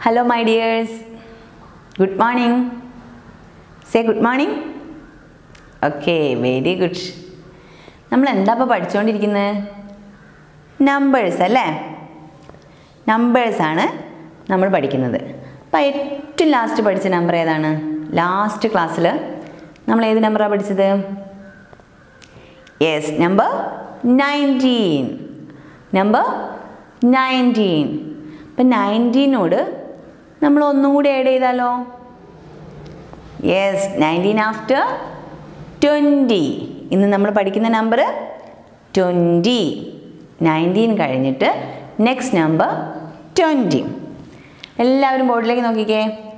Hello, my dears. Good morning. Say good morning. Okay very good നമ്മൾ എന്താ ഇപ്പോൾ പഠിച്ചുകൊണ്ടിരിക്കുന്നത് നമ്പേഴ്സ് അല്ലേ നമ്പേഴ്സാണ് നമ്മൾ പഠിക്കുന്നത് അപ്പോൾ ഏറ്റവും ലാസ്റ്റ് പഠിച്ച നമ്പർ ഏതാണ് ലാസ്റ്റ് ക്ലാസ്സിൽ നമ്മൾ ഏത് നമ്പറാണ് പഠിച്ചത് yes number nineteen number nineteen അപ്പം നയൻറ്റീനോട് നമ്മൾ ഒന്നും കൂടി ആഡ് ചെയ്താലോ യെസ് നയൻറ്റീൻ ആഫ്റ്റർ ട്വൻറ്റി ഇന്ന് നമ്മൾ പഠിക്കുന്ന നമ്പർ ട്വൻറ്റി നയൻറ്റീൻ കഴിഞ്ഞിട്ട് നെക്സ്റ്റ് നമ്പർ ട്വൻറ്റി എല്ലാവരും ബോർഡിലേക്ക് നോക്കിക്കേ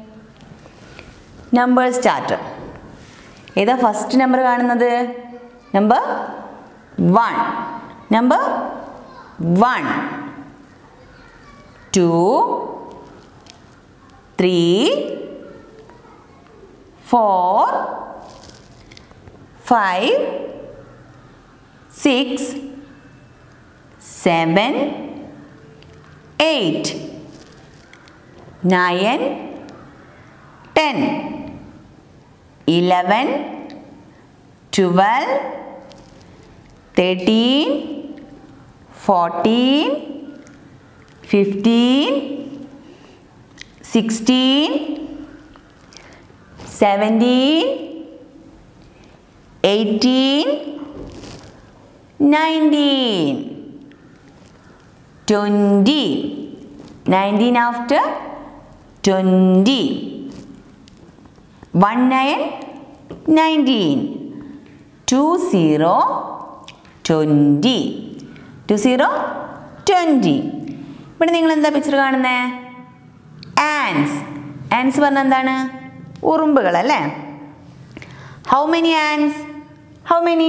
നമ്പർ സ്റ്റാർട്ട് ഏതാ ഫസ്റ്റ് നമ്പർ കാണുന്നത് number one number one two three four five six seven eight nine ten eleven twelve thirteen fourteen fifteen sixteen seventeen eighteen nineteen twenty nineteen after twenty one nine nineteen two zero twenty two zero twenty ഇവിടെ നിങ്ങൾ എന്താ picture കാണുന്നത് ആൻസ് ആൻസ് പറഞ്ഞാൽ എന്താണ് ഉറുമ്പുകൾ അല്ലേ how many ants how many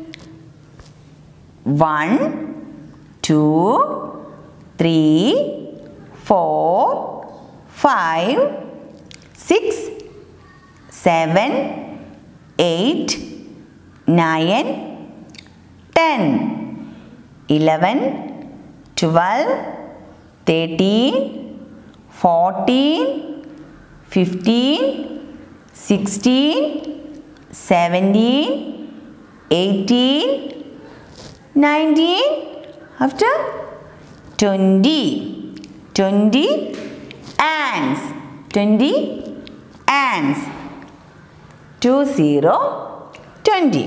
one two three four five six seven eight nine ten eleven twelve thirteen fourteen fifteen sixteen seventeen eighteen nineteen after twenty twenty ants twenty ants two zero twenty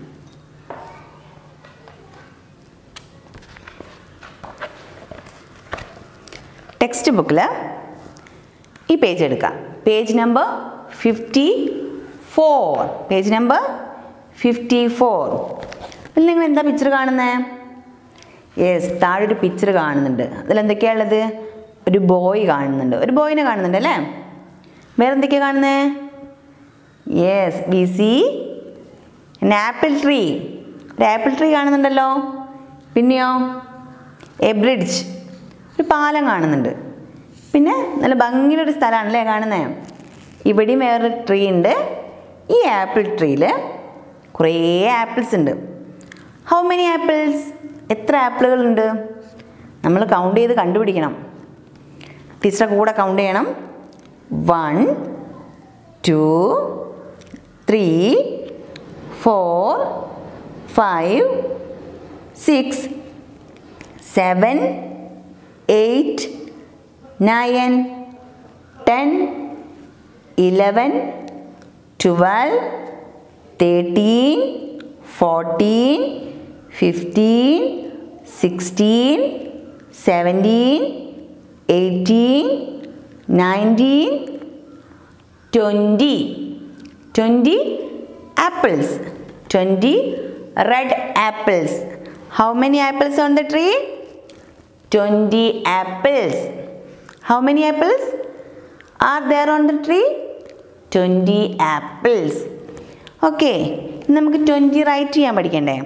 text ബുക്കിൽ ഈ page എടുക്കാം page number fifty four page number fifty four അതിൽ നിങ്ങൾ എന്താ picture കാണുന്നത് yes താഴെ ഒരു picture കാണുന്നുണ്ട് അതിലെന്തൊക്കെയാണ് ഉള്ളത് ഒരു ബോയ് കാണുന്നുണ്ട് ഒരു ബോയിനെ കാണുന്നുണ്ട് അല്ലേ വേറെ എന്തൊക്കെയാണ് കാണുന്നത് yes B C apple tree ഒരു ആപ്പിൾ ട്രീ കാണുന്നുണ്ടല്ലോ പിന്നെയോ എ ബ്രിഡ്ജ് ഒരു പാലം കാണുന്നുണ്ട് പിന്നെ നല്ല ഭംഗിയുള്ളൊരു സ്ഥലമാണല്ലേ കാണുന്നത് ഇവിടെയും വേറൊരു ട്രീ ഉണ്ട് ഈ ആപ്പിൾ ട്രീയിൽ കുറേ ആപ്പിൾസ് ഉണ്ട് ഹൗ മെനി ആപ്പിൾസ് എത്ര ആപ്പിളുകളുണ്ട് നമ്മൾ കൗണ്ട് ചെയ്ത് കണ്ടുപിടിക്കണം ടീച്ചറെ കൂടെ കൗണ്ട് ചെയ്യണം one two three four five six seven eight nine ten eleven twelve thirteen fourteen fifteen sixteen seventeen eighteen nineteen twenty twenty apples twenty red apples how many apples on the tree 20 apples. How many apples are there on the tree? 20 apples. Okay നമുക്ക് twenty write ചെയ്യാൻ പഠിക്കണ്ടേ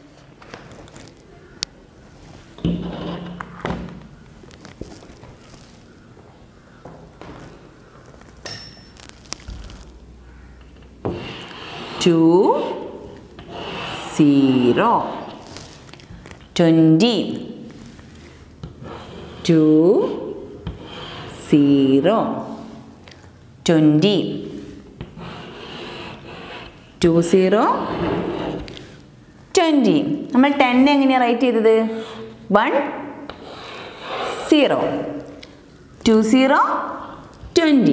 two zero twenty two zero twenty two zero twenty നമ്മൾ ten എങ്ങനെയാണ് write ചെയ്തത് one zero two zero twenty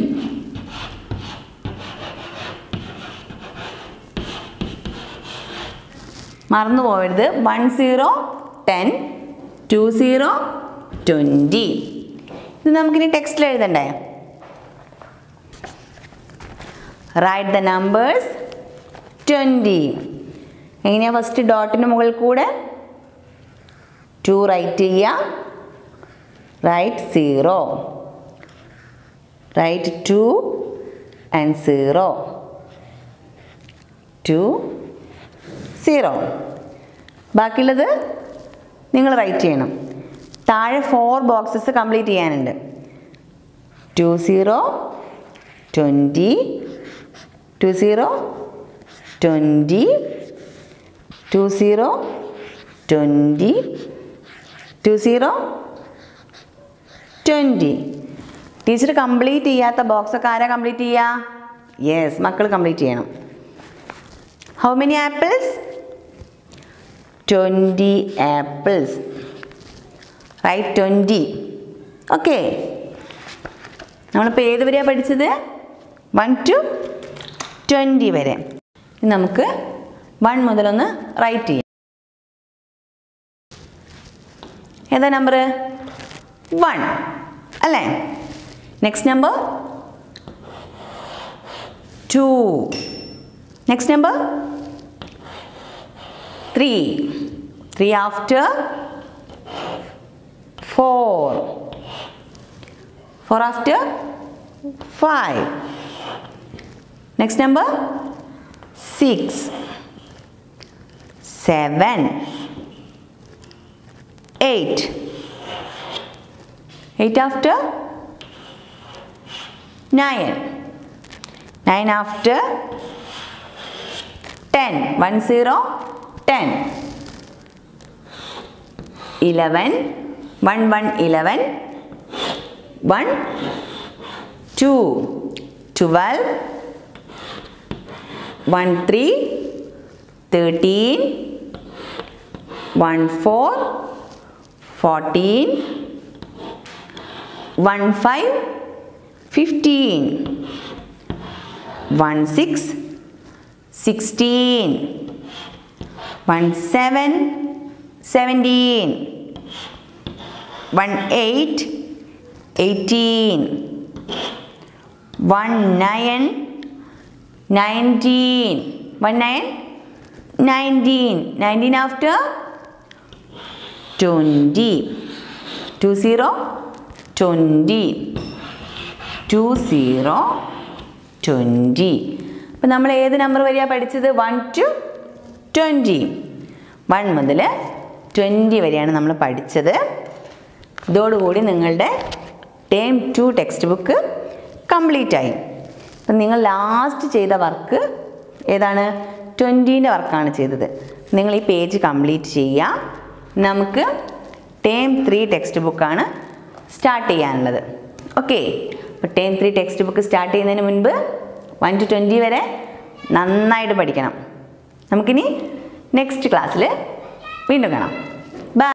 മറന്നു പോകരുത് one zero ten two zero twenty ഇത് നമുക്കിനി ടെക്സ്റ്റിൽ എഴുതണ്ടേ റൈറ്റ് ദ നമ്പേഴ്സ് ട്വൻറ്റി എങ്ങനെയാ ഫസ്റ്റ് ഡോട്ടിന് മുകളിൽ കൂടെ ടു റൈറ്റ് ചെയ്യുക write zero write two and zero two zero ബാക്കിയുള്ളത് നിങ്ങൾ റൈറ്റ് ചെയ്യണം താഴെ ഫോർ ബോക്സസ് കംപ്ലീറ്റ് ചെയ്യാനുണ്ട് to zero twenty two zero twenty two zero twenty two zero twenty teacher complete ചെയ്യാത്ത ബോക്സൊക്കെ ആരാ കംപ്ലീറ്റ് ചെയ്യുക യെസ് മക്കൾ കംപ്ലീറ്റ് ചെയ്യണം how many apples twenty apples right twenty okay നമ്മളിപ്പോൾ ഏത് വരെയാണ് പഠിച്ചത് വൺ ടു ട്വൻറ്റി വരെ ഇനി നമുക്ക് വൺ മുതലൊന്ന് റൈറ്റ് ചെയ്യാം ഏതാ നമ്പർ വൺ അല്ലേ next number two next number three three after four four after five next number six seven eight eight after nine nine after ten one zero ten eleven one one eleven one two twelve one three thirteen one four fourteen one five fifteen one six sixteen one seven seventeen one eight eighteen one nine nineteen one nine nineteen nineteen after twenty two zero twenty two zero twenty അപ്പം നമ്മൾ ഏത് number വരെയാണ് പഠിച്ചത് one two twenty one മുതൽ twenty വരെയാണ് നമ്മൾ പഠിച്ചത് ഇതോടുകൂടി നിങ്ങളുടെ term two text book complete ആയി അപ്പം നിങ്ങൾ ലാസ്റ്റ് ചെയ്ത വർക്ക് ഏതാണ് ട്വൻറ്റീൻ്റെ വർക്കാണ് ചെയ്തത് നിങ്ങൾ ഈ പേജ് കംപ്ലീറ്റ് ചെയ്യുക നമുക്ക് ടേം ത്രീ ടെക്സ്റ്റ് ബുക്കാണ് സ്റ്റാർട്ട് ചെയ്യാനുള്ളത് ഓക്കെ അപ്പോൾ term three text book start ചെയ്യുന്നതിന് മുൻപ് വൺ ടു ട്വൻറ്റി വരെ നന്നായിട്ട് പഠിക്കണം നമുക്കിനി നെക്സ്റ്റ് ക്ലാസ്സിൽ വീണ്ടും കാണാം